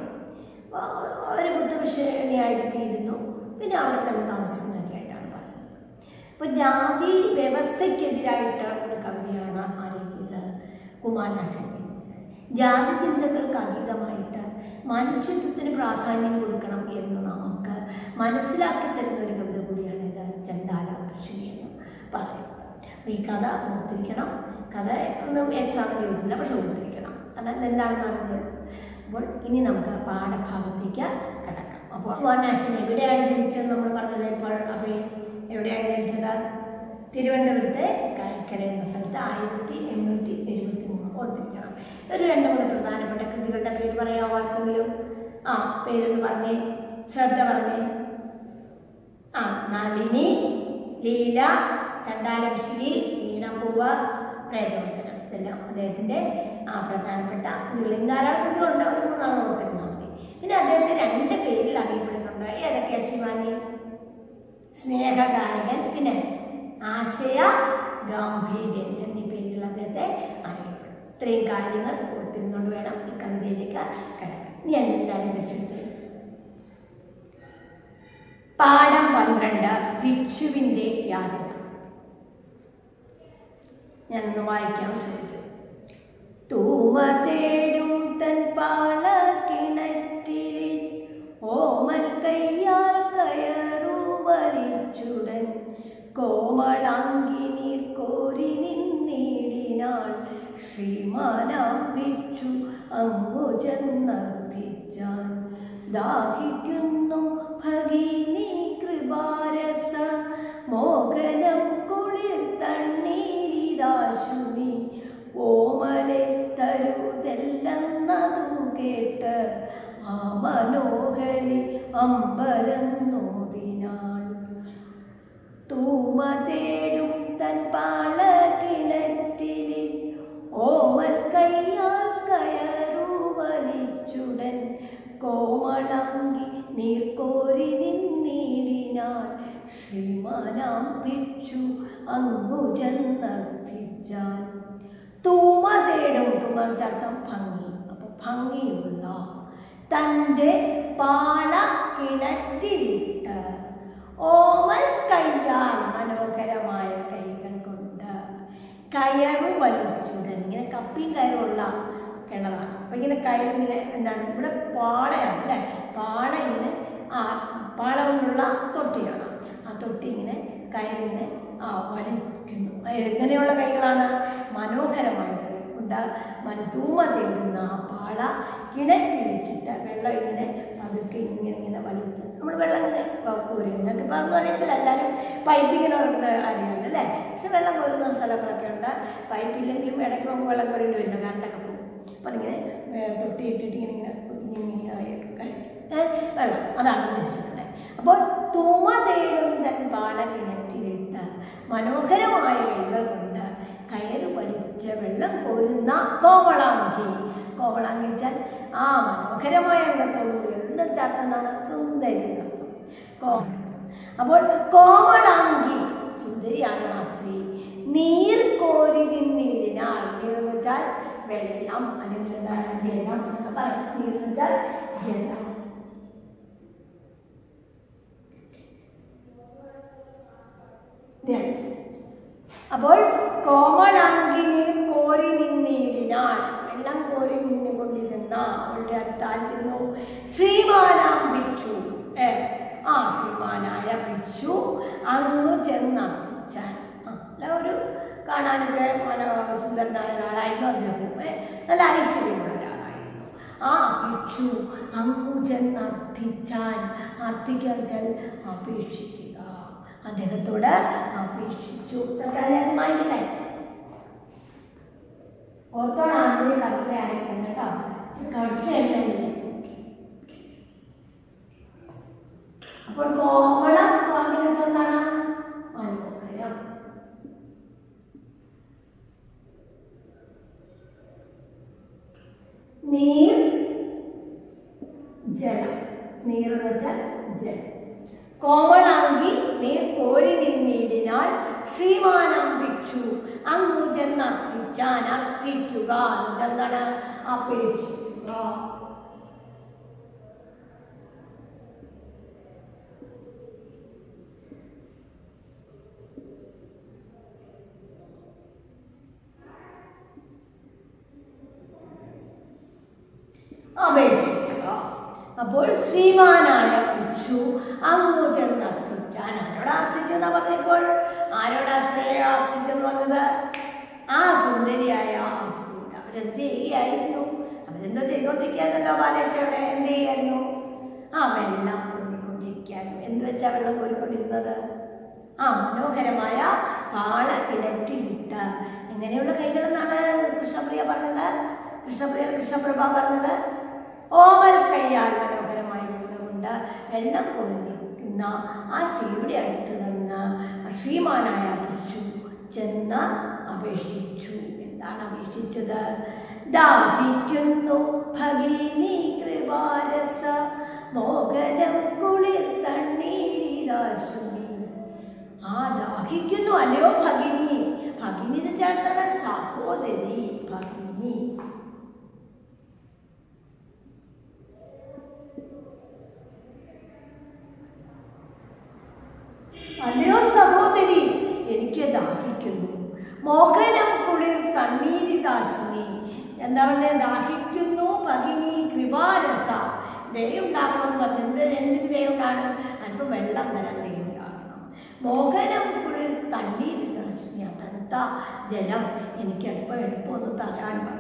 അവർ ബുദ്ധവിഷയണിയായിട്ട് തീരുന്നു പിന്നെ അവിടെ തന്നെ താമസിക്കുന്നതൊക്കെയായിട്ടാണ് പറയുന്നത് അപ്പോൾ ജാതി വ്യവസ്ഥയ്ക്കെതിരായിട്ട് ഒരു കവിതയാണ് ആരെഴുതിയത് കുമാരനാശൻ ജാതി ചിന്തകൾക്ക് അതീതമായിട്ട് മനുഷ്യത്വത്തിന് പ്രാധാന്യം കൊടുക്കണം എന്ന് നമുക്ക് മനസ്സിലാക്കി തരുന്ന ഒരു കവിത കൂടിയാണ് ഇത് ചണ്ടാല കൃഷി എന്ന് പറയുന്നത് അപ്പോൾ ഈ കഥ ഓർത്തിരിക്കണം കഥ ഒന്നും എക്സാമിന് ചോദിക്കില്ല പക്ഷെ ഓർത്തിരിക്കണം കാരണം ഇതെന്താണെന്ന് അറിഞ്ഞത് അപ്പോൾ ഇനി നമുക്ക് പാഠഭാഗത്തേക്ക് കിടക്കാം അപ്പോൾ വാനാശൻ എവിടെയാണ് ജനിച്ചത് നമ്മൾ പറഞ്ഞല്ലോ ഇപ്പോൾ അപ്പോൾ എവിടെയാണ് ജനിച്ചത് തിരുവനന്തപുരത്തെ കായ്ക്കര എന്ന സ്ഥലത്ത് ആയിരത്തി എണ്ണൂറ്റി എഴുപത്തി മൂന്ന് ഓർത്തിരിക്കണം ഒരു രണ്ട് മൂന്ന് പ്രധാനപ്പെട്ട കൃതികളുടെ പേര് പറയാമോ ആർക്കെങ്കിലും ആ പേരൊന്ന് പറഞ്ഞേ ശ്രദ്ധ പറഞ്ഞേ ആ നളിനി ലീല ചണ്ടാലഭിഷി വീണപ്പൂവ് പ്രേരവചനം ഇതെല്ലാം അദ്ദേഹത്തിൻ്റെ ആ പ്രധാനപ്പെട്ട കൃതികൾ ധാരാളം കൃതികളുണ്ട് ഒരു മൂന്നാണ് ഓർത്തിരുന്നാൽ മതി പിന്നെ അദ്ദേഹത്തെ രണ്ട് പേരിൽ അറിയപ്പെടുന്നുണ്ട് ഏതൊക്കെയാ ശിവാനി സ്നേഹഗായകൻ പിന്നെ ആശയ ഗാംഭീര്യൻ എന്നീ പേരുകൾ അദ്ദേഹത്തെ അറിയപ്പെടും ഇത്രയും കാര്യങ്ങൾ ഓർത്തിരുന്നുകൊണ്ട് വേണം ഈ കവിതയിലേക്ക് കിടക്കാൻ ഇനി എല്ലാവരും രസിക്കുന്നത് പാഠം പന്ത്രണ്ട് ഭിക്ഷുവിൻ്റെ യാചന ഞാനൊന്ന് വായിക്കാം ശ്രമിക്കും തൂമ തേടും തൻ പാള കിണറ്റിൽ ഓമൽ കയ്യാൽ കയറു വലിച്ചുടൻ കോമളാങ്കി നീർ കോരി നിന്നിടിനാൾ ശ്രീമാനാം ഭിക്ഷു അങ്ങു ചെന്നർത്ഥിച്ചാൻ ദാഹിക്കുന്നു ഭഗിനി കൃപാരസ മോഹനം കുളിർ തണ്ണീരിതാശുനി ഓമലെ തരുതെല്ലെന്നതു കേട്ട് ആ മനോഹരി അമ്പരന്നോതിനാൾ തൂമ തേടും തൻ പാള കിണറ്റിൽ ഓമൽ കയ്യാൽ കയറു വലിച്ചുടൻ കോമളാങ്കി നീർക്കോരി നിന്നിടിനാൾ ശ്രീമാനാം ഭിക്ഷു അങ്ങു ചെന്നർത്ഥിച്ചാൻ തൂമ തേടും തൂമ ചർത്ഥം ഭംഗി അപ്പൊ ഭംഗിയുള്ള തൻ്റെ പാള കിണറ്റിലിട്ട് ഓമൽ കയ്യാൽ മനോഹരമായ കൈകൾ കൊണ്ട് കയറ് വലിച്ചുടൻ ഇങ്ങനെ കപ്പിയും കയറുള്ള കിണറാണ് അപ്പം ഇങ്ങനെ കയറിങ്ങനെ എന്താണ് ഇവിടെ പാളയാണ് അല്ലേ പാള ഇങ്ങനെ ആ പാള കൊണ്ടുള്ള തൊട്ടിയാണ് ആ തൊട്ടി ഇങ്ങനെ കയറിങ്ങനെ ആ വലിക്കുന്നു എങ്ങനെയുള്ള കൈകളാണ് മനോഹരമായ കൈ കൊണ്ട് മൻതൂമ തേടുന്ന ആ പാള കിണറ്റിലിട്ടിട്ട് വെള്ളം ഇങ്ങനെ പതുക്കെ ഇങ്ങനെ ഇങ്ങനെ വലിക്കും നമ്മൾ വെള്ളം ഇങ്ങനെ കോരും നിങ്ങൾക്ക് ഇപ്പോൾ അതൊന്നും അറിയത്തില്ല എല്ലാവരും പൈപ്പിങ്ങനെ ഉറക്കുന്ന കാര്യമുണ്ട് അല്ലേ പക്ഷെ വെള്ളം കോരുന്ന സ്ഥലങ്ങളൊക്കെ ഉണ്ട് പൈപ്പില്ലെങ്കിലും ഇടയ്ക്ക് നമുക്ക് വെള്ളം കോരേണ്ടി വരില്ല കണ്ടൊക്കെ പോകും അപ്പം ഇങ്ങനെ ഏ, തൊട്ടി ഇട്ടിട്ട് ഇങ്ങനെ ഇങ്ങനെ ഇങ്ങനെ ഇങ്ങനെ വെള്ളം അതാണ് ഉദ്ദേശിക്കുന്നത് അപ്പോൾ തൂമ തേടും തൻ പാള കിണറ്റിലിട്ട് മനോഹരമായ കൈകൾ കൊണ്ട് കയറ് വലിച്ച് വെള്ളം കോരുന്ന കോവളാങ്കി കോവളാങ്കി വെച്ചാൽ ആ മനോഹരമായ അംഗത്തോടുകൂടി വെള്ളം ചാട്ടുന്നതാണ് സുന്ദരി എന്നർത്ഥം കോവളം അപ്പോൾ കോവളാങ്കി സുന്ദരിയാണ് ആ സ്ത്രീ നീർ കോരി നിന്നിടിനാൽ നീർ എന്ന് വെച്ചാൽ വെള്ളം അല്ലെങ്കിൽ എന്താണ് ജലം എന്നൊക്കെ പറയാം നീർ എന്ന് വെച്ചാൽ ജലം ജലം. അപ്പോൾ കോമളാങ്കിനെ കോരി നിന്നിടിനാൽ വെള്ളം കോരി നിന്നുകൊണ്ടിരുന്ന അവളുടെ അടുത്താൽ ചെന്നു ശ്രീമാനാം ഭിക്ഷു ഏ ആ ശ്രീമാനായ ഭിക്ഷു അങ്ങു ചെന്നർത്തിച്ചാൻ ആ അല്ല ഒരു കാണാനൊക്കെ മനോ സുന്ദരനായ ഒരാളായിരുന്നു അദ്ദേഹം ഏ, നല്ല ഐശ്വര്യമുള്ള ഒരാളായിരുന്നു ആ ഭിക്ഷു അങ്ങു ചെന്നർത്ഥിച്ചാൻ അർത്ഥിക്കാൻ വെച്ചാൽ അപേക്ഷിക്കുക അദ്ദേഹത്തോട് അപേക്ഷിച്ചു തൽക്കാലം വായിക്കട്ടെ ഓർത്തോടാണെങ്കിൽ കവിത ആയിരിക്കും കേട്ടോ കവിത എഴുതല്ലേ അപ്പോൾ കോമളം വാങ്ങിനത്ത് എന്താണ് മനോഹരം നീർ ജലം നീർ എന്ന് വെച്ചാൽ ജലം കോമളാങ്കി നീർ കോരി നിന്നിടിനാൽ ശ്രീമാനം ഭിക്ഷു അങ്ങു ചെന്നർത്ഥിച്ചാൻ അർത്ഥിക്കുക എന്ന് വെച്ചാൽ എന്താണ് അപേക്ഷിക്കുക അപേക്ഷിക്കുക അപ്പോൾ ശ്രീമാനായ ഭിക്ഷു അങ്ങു ചെന്ന് അർത്ഥിച്ചാൻ ആരോട് അർത്ഥിച്ചെന്നാ പറഞ്ഞപ്പോൾ ആരോട് ശ്രേയ അർത്ഥിച്ചെന്ന് പറഞ്ഞത് ആ സുന്ദരിയായ ആ സ്ത്രീ അവരെന്ത് ചെയ്യുകയായിരുന്നു അവരെന്തോ ചെയ്തുകൊണ്ടിരിക്കുകയായിരുന്നല്ലോ ബാലേഷയുടെ എന്ത് ചെയ്യായിരുന്നു ആ വെള്ളം കോരിക്കൊണ്ടിരിക്കാനും എന്ത് വെച്ചാ വെള്ളം കോരിക്കൊണ്ടിരുന്നത് ആ മനോഹരമായ പാള കിണറ്റിലിട്ട് എങ്ങനെയുള്ള കൈകളെന്നാണ് കൃഷ്ണപ്രിയ പറഞ്ഞത് കൃഷ്ണപ്രിയ കൃഷ്ണപ്രഭ പറഞ്ഞത് ഓമൽ കൈയാൽ മനോഹരമായ കൈകളുണ്ട് വെള്ളം കോരി നിൽക്കുന്ന ആ സ്ത്രീയുടെ അടുത്ത് നിന്ന് ശ്രീമാനായ ഭിക്ഷു ചെന്ന് അപേക്ഷിച്ചു എന്താണ് അപേക്ഷിച്ചത് ദാഹിക്കുന്നു ഭഗിനി കൃപാരസ മോഹനം കുളിർ തണ്ണീരിതാശുനി ആ ദാഹിക്കുന്നു അല്ലയോ ഭഗിനി ഭഗിനി എന്ന് ചേർത്താണ് സഹോദരി ഭഗിനി അല്ലയോ സഹോദരി എനിക്ക് ദാഹിക്കുന്നു മോഹനം കുളിർ തണ്ണീരിതാശിനി എന്താ പറഞ്ഞ ദാഹിക്കുന്നു ഭഗിനി കൃപാരസ ദയുണ്ടാകണം പറഞ്ഞു എന്ത് എന്തിന് ദയുണ്ടാകണം അല്പം വെള്ളം തരാൻ ദയുണ്ടാകണം മോഹനം കുളിർ തണ്ണീരിതാശിനി ആ തണുത്ത ജലം എനിക്ക് അല്പം എളുപ്പം ഒന്ന് തരാൻ പറഞ്ഞു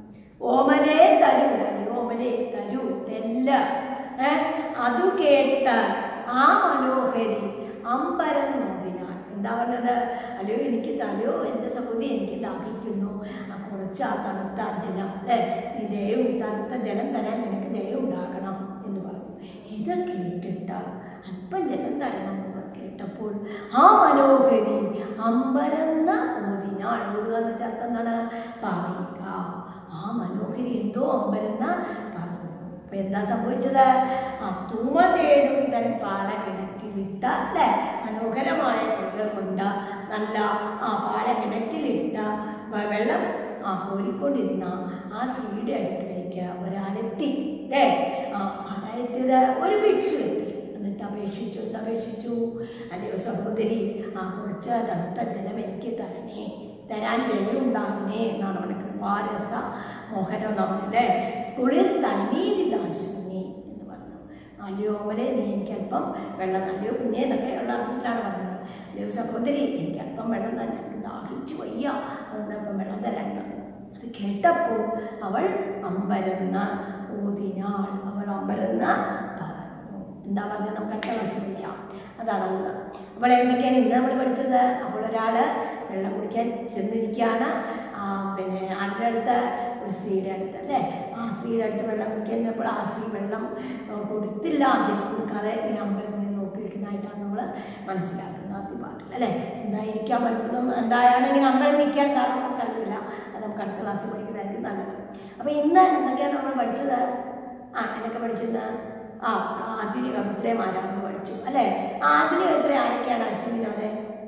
ഓമലേ തരൂ അല്ലെങ്കിൽ ഓമലേ തരൂ തെല്ല ഏ അതു കേട്ട് ആ മനോഹരി അമ്പരം നോദിനാൻ എന്താ പറഞ്ഞത് അല്ലയോ എനിക്ക് തരയോ എൻ്റെ സഹോദരി എനിക്ക് ദാഹിക്കുന്നു ആ കുറച്ച് ആ തണുത്ത ജലം അല്ലേ ഈ ദയം തണുത്ത ജലം തരാൻ നിനക്ക് ദയം ഉണ്ടാകണം എന്ന് പറഞ്ഞു ഇത് കേട്ടിട്ട് അല്പം ജലം തരണം എന്ന് കേട്ടപ്പോൾ ആ മനോഹരി അമ്പരന്ന ഓതിനാൾ ഓതുക എന്ന് ചേർത്ത് എന്താണ് പറയുക ആ മനോഹരി എന്തോ അമ്പരന്ന പറഞ്ഞു അപ്പൊ എന്താ സംഭവിച്ചത് ആ തൂമ തേടും തൻ പാള കിണറ്റിലിട്ട അല്ലേ മനോഹരമായ കൈകൾ കൊണ്ട് നല്ല ആ പാള കിണറ്റിലിട്ട വ- വെള്ളം ആ കോരിക്കൊണ്ടിരുന്ന ആ സ്ത്രീയുടെ അടുക്കിലേക്ക് ഒരാളെത്തി അല്ലേ ആ അതായത് ഒരു ഭിക്ഷു എത്തി എന്നിട്ട് അപേക്ഷിച്ചു എന്ത് അപേക്ഷിച്ചു അല്ലയോ സഹോദരി ആ കുറച്ച് തണുത്ത ജലം എനിക്ക് തരണേ തരാൻ ദയുണ്ടാകണേ എന്നാണ് അവിടെ കൃപാരസ മോഹനം എന്ന് പറഞ്ഞല്ലേ കുളിർ തണ്ണീരിതാശുനി എന്ന് പറഞ്ഞു അല്ലയോ ഓമലെ നീ എനിക്ക് അല്പം വെള്ളം അല്ലയോ കുഞ്ഞേ എന്നൊക്കെ ഉള്ള അർത്ഥത്തിലാണ് പറഞ്ഞത് അല്ലയോ സഹോദരി എനിക്ക് അല്പം വെള്ളം തന്നെ എനിക്ക് ദാഹിച്ചു വയ്യ അതുകൊണ്ട് അല്പം വെള്ളം തരാൻ പറഞ്ഞു അത് കേട്ടപ്പോൾ അവൾ അമ്പരന്ന ഊതിനാൾ അവൾ അമ്പരന്ന പറഞ്ഞു എന്താ പറഞ്ഞത് നമുക്ക് അടുത്ത ക്ലാസ്സിൽ വിളിക്കാം അതാണ് ഉള്ളത് അപ്പോൾ എന്തൊക്കെയാണ് ഇന്ന് നമ്മൾ പഠിച്ചത് അപ്പോൾ ഒരാൾ വെള്ളം കുടിക്കാൻ ചെന്നിരിക്കുകയാണ് ആ, പിന്നെ ആരുടെ അടുത്ത് ഒരു സ്ത്രീയുടെ അടുത്ത് അല്ലേ ആ സ്ത്രീയുടെ അടുത്ത് വെള്ളം കുടിക്കുന്നപ്പോൾ ആ സ്ത്രീ വെള്ളം ആ, കൊടുത്തില്ല ആദ്യം കൊടുക്കാതെ ഇങ്ങനെ അമ്പലത്തിൽ നോക്കിയിരിക്കുന്നതായിട്ടാണ് നമ്മൾ മനസ്സിലാക്കുന്നത് ആദ്യ പാട്ടിൽ അല്ലേ എന്തായിരിക്കാം അത്ഭുതം എന്താണ് ഇങ്ങനെ അമ്പലം നിൽക്കാൻ കാരണം നമുക്കറിയത്തില്ല അത് നമുക്ക് അടുത്ത ക്ലാസ്സിൽ പഠിക്കുന്നതായിരിക്കും നല്ലത് അപ്പോൾ ഇന്ന് എന്തൊക്കെയാണ് നമ്മൾ പഠിച്ചത് ആ എന്നൊക്കെ പഠിച്ചത് ആ ആധുനിക കവിത്രമാരാണെന്ന് പഠിച്ചു അല്ലേ ആധുനിക കവിത്ര ആരൊക്കെയാണ് അശ്വിനോദ്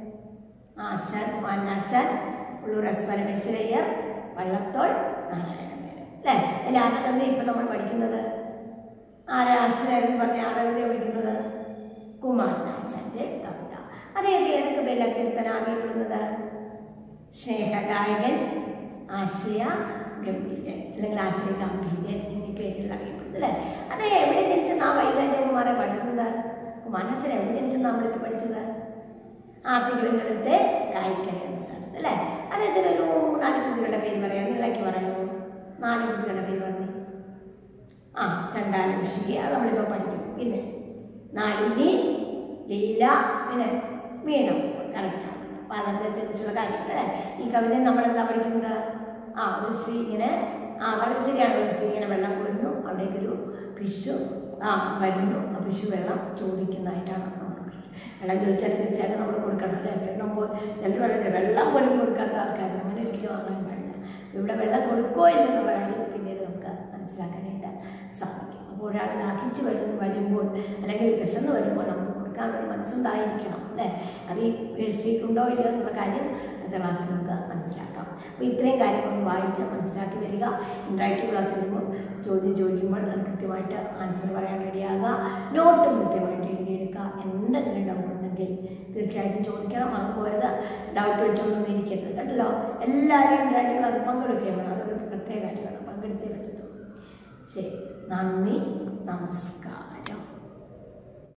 ആശാൻ മാനാശാൻ ഉള്ളൂർ എസ് പരമേശ്വരയ്യർ വള്ളത്തോൾ നാരായണമേനോൻ അല്ലേ അല്ല ആരുടെ ഇപ്പം നമ്മൾ പഠിക്കുന്നത് ആരാ അശ്വരായിരുന്നു പറഞ്ഞ ആരുടെ പഠിക്കുന്നത് കുമാരനാശാന്റെ കവിത അതേത് ഏതൊക്കെ പേരില കീർത്തന അറിയപ്പെടുന്നത് സ്നേഹഗായകൻ ആശയ ഗംഭീരൻ അല്ലെങ്കിൽ ആശയ ഗംഭീരൻ എന്നീ പേരിൽ അറിയപ്പെടുന്നത് അല്ലേ അത് എവിടെ ജനിച്ചെന്ന് ആ വൈകാജകുമാരെ പഠിക്കുന്നത് കുമാരനാശൻ എവിടെ ജനിച്ചെന്ന് നമ്മളിപ്പോൾ പഠിച്ചത് ആ തിരുവനന്തപുരത്തെ കായിക്കര എന്ന സ്ഥലത്ത് അല്ലേ അദ്ദേഹത്തിന് ഒരു നാല് കൃതികളുടെ പേര് പറയാം നിങ്ങളേക്ക് പറയാമോ നാല് കൃതികളുടെ പേര് പറഞ്ഞു ആ ചണ്ടാല ഋഷി അത് നമ്മളിപ്പോൾ പഠിക്കും പിന്നെ നാളിനി ലീല പിന്നെ വീണം കറക്റ്റാണ് അപ്പം അദ്ദേഹത്തെ കുറിച്ചുള്ള കാര്യങ്ങൾ അല്ലേ ഈ കവിത നമ്മൾ എന്താ പഠിക്കുന്നത് ആ ഒരു സ്ത്രീ ഇങ്ങനെ ആ വളരെ ശരിയാണ് ഒരു സ്ത്രീ ഇങ്ങനെ വെള്ളം കോരുന്നു അവിടേക്കൊരു പിശു ആ വരുന്നു ആ പിശു വെള്ളം ചോദിക്കുന്നതായിട്ടാണ് നമ്മൾ പഠിക്കുന്നത്. വെള്ളം ചോദിച്ചാൽ തീർച്ചയായിട്ടും നമ്മൾ കൊടുക്കണം അല്ലേ വെള്ളം പോ ചിലർ വെള്ളം വെള്ളം പോലും കൊടുക്കാത്ത ആൾക്കാരുണ്ട് അങ്ങനെ ഒരിക്കലും ആകാൻ പാടില്ല ഇവിടെ വെള്ളം കൊടുക്കോ ഇല്ലെന്നുള്ള കാര്യം പിന്നീട് നമുക്ക് മനസ്സിലാക്കാനായിട്ട് സാധിക്കും അപ്പോൾ ഒരാൾ ദാഹിച്ച് വരും വരുമ്പോൾ അല്ലെങ്കിൽ വിശന്ന് വരുമ്പോൾ നമുക്ക് കൊടുക്കാനൊരു മനസ്സുണ്ടായിരിക്കണം അല്ലേ അത് ഈ സ്ത്രീക്കുണ്ടോ ഇല്ലയോ എന്നുള്ള കാര്യം അടുത്ത ക്ലാസ്സിൽ നമുക്ക് മനസ്സിലാക്കാം അപ്പോൾ ഇത്രയും കാര്യങ്ങളൊന്ന് വായിച്ച് മനസ്സിലാക്കി വരിക ഇൻട്രാക്റ്റീവ് ക്ലാസ് വരുമ്പോൾ ചോദ്യം ചോദിക്കുമ്പോൾ അത് കൃത്യമായിട്ട് ആൻസർ പറയാൻ റെഡിയാകുക നോട്ട് കൃത്യമായിട്ട് എഴുതിയെടുക്കുക എന്തെങ്കിലും ഡൗട്ട് ഉണ്ടെങ്കിൽ തീർച്ചയായിട്ടും ചോദിക്കണം മറന്നുപോയത് ഡൗട്ട് വെച്ചൊന്നും ഇരിക്കരുത് കേട്ടല്ലോ എല്ലാവരും ഇൻട്രാക്റ്റീവ് ക്ലാസ് പങ്കെടുക്കുകയും വേണം അതൊരു പ്രത്യേക കാര്യമാണ് പങ്കെടുത്തേ പറ്റത്തുള്ളൂ ശരി നന്ദി നമസ്കാരം